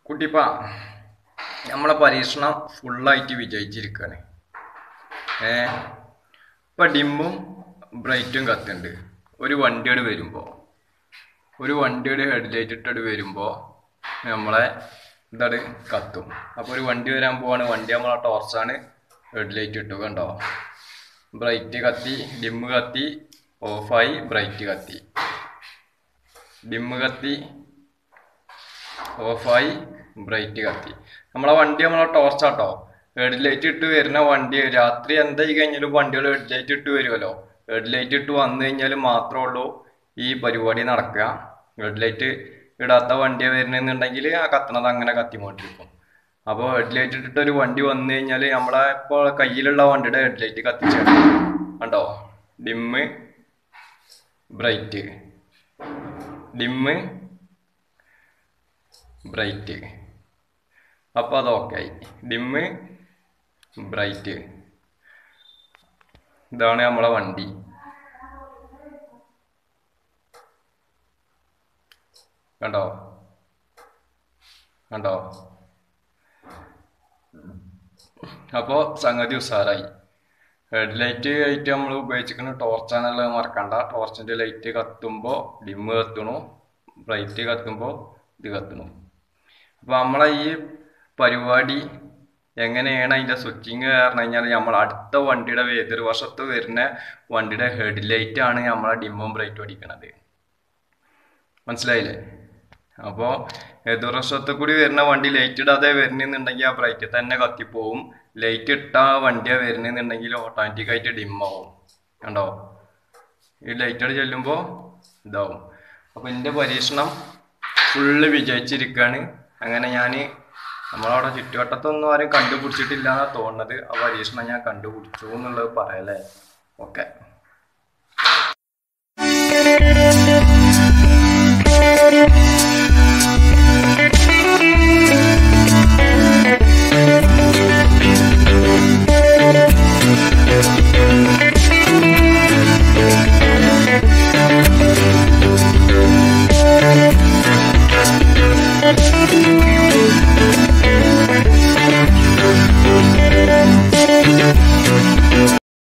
കുട്ടിപ്പ നമ്മളെ പരീക്ഷണം ഫുള്ളായിട്ട് വിജയിച്ചിരിക്കുകയാണ് ഏ ഇപ്പം ഡിമ്മും ബ്രൈറ്റും കത്തുണ്ട് ഒരു വണ്ടിയോട് വരുമ്പോൾ ഒരു വണ്ടിയുടെ ഹെഡ്ലൈറ്റ് ഇട്ടിട്ട് വരുമ്പോൾ നമ്മളെ ഇതട് കത്തും അപ്പോൾ ഒരു വണ്ടി വരാൻ പോവാണ് വണ്ടി നമ്മളെ ടോർച്ചാണ് ഹെഡ്ലൈറ്റ് ഇട്ടു കണ്ടോ ബ്രൈറ്റ് കത്തി ഡിമ്മ് കത്തി ഓഫായി ബ്രൈറ്റ് കത്തി ഡിമ്മ് കത്തി ഓഫായി ബ്രൈറ്റ് കത്തി നമ്മളെ വണ്ടി നമ്മളെ ടോർച്ചാട്ടോ ഹെഡ് ലൈറ്റ് ഇട്ട് വരുന്ന വണ്ടി രാത്രി എന്തായി കഴിഞ്ഞാലും വണ്ടികൾ ഹെഡ് ലൈറ്റ് ഇട്ട് വരുമല്ലോ ഹെഡ് ലൈറ്റ് ഇട്ട് വന്നു കഴിഞ്ഞാൽ മാത്രമേ ഉള്ളൂ ഈ പരിപാടി നടക്കുക ഹെഡ് ലൈറ്റ് ഇടാത്ത വണ്ടിയാണ് വരുന്നതെന്നുണ്ടെങ്കിൽ ആ കത്തണത് അങ്ങനെ കത്തിമോട്ടിരിക്കും അപ്പോൾ ഹെഡ് ലൈറ്റ് ഇട്ടിട്ട് ഒരു വണ്ടി വന്നു കഴിഞ്ഞാൽ നമ്മളെ ഇപ്പോൾ കയ്യിലുള്ള വണ്ടിയുടെ ഹെഡ് ലൈറ്റ് കത്തിച്ചാണ് കണ്ടോ ഡിമ്മ് ബ്രൈറ്റ് ഡിമ്മ് ബ്രൈറ്റ് അപ്പോൾ അത് ഓക്കെ ആയി ഡിമ്മ് ബ്രൈറ്റ് ഇതാണ് നമ്മളെ വണ്ടി കണ്ടോ കണ്ടോ അപ്പോൾ സംഗതി ഉഷാറായി ഹെഡ് ലൈറ്റ് ആയിട്ട് നമ്മൾ ഉപയോഗിച്ചിരിക്കുന്ന ടോർച്ചാണെന്നുള്ളത് മറക്കണ്ട ടോർച്ചിൻ്റെ ലൈറ്റ് കത്തുമ്പോൾ ഡിമ്മ് കത്തണു ബ്രൈറ്റ് കത്തുമ്പോൾ ഇത് കത്തണു അപ്പോൾ നമ്മളെ ഈ പരിപാടി എങ്ങനെയാണ് അതിൻ്റെ സ്വിച്ചിങ് കാരണം കഴിഞ്ഞാൽ നമ്മൾ അടുത്ത വണ്ടിയുടെ എതിർവശത്ത് വരുന്ന വണ്ടിയുടെ ഹെഡ് ലൈറ്റ് ആണ് നമ്മളെ ഡിമ്മും ബ്രൈറ്റും അടിക്കണത് മനസ്സിലായില്ലേ അപ്പോൾ എതിർവശത്ത് കൂടി വരുന്ന വണ്ടി ലൈറ്റ് ഇടാതെ വരുന്നെന്നുണ്ടെങ്കിൽ ആ ബ്രൈറ്റ് തന്നെ കത്തിപ്പോവും ലൈറ്റ് ഇട്ട വണ്ടിയാണ് വരുന്നെന്നുണ്ടെങ്കിൽ ഓട്ടോമാറ്റിക്കായിട്ട് ഡിമ്മാവും കണ്ടോ ഈ ലൈറ്റ് ചെല്ലുമ്പോൾ ഇതാവും അപ്പോൾ എൻ്റെ പരീക്ഷണം ഫുള്ള് വിജയിച്ചിരിക്കുകയാണ് അങ്ങനെ ഞാൻ നമ്മളവിടെ ചുറ്റുവട്ടത്തൊന്നും ആരും കണ്ടുപിടിച്ചിട്ടില്ല എന്നാണ് തോന്നുന്നത് ആ പരീക്ഷണം ഞാൻ കണ്ടുപിടിച്ചു എന്നുള്ളത് പറയല്ലേ ഓക്കെ Thank you.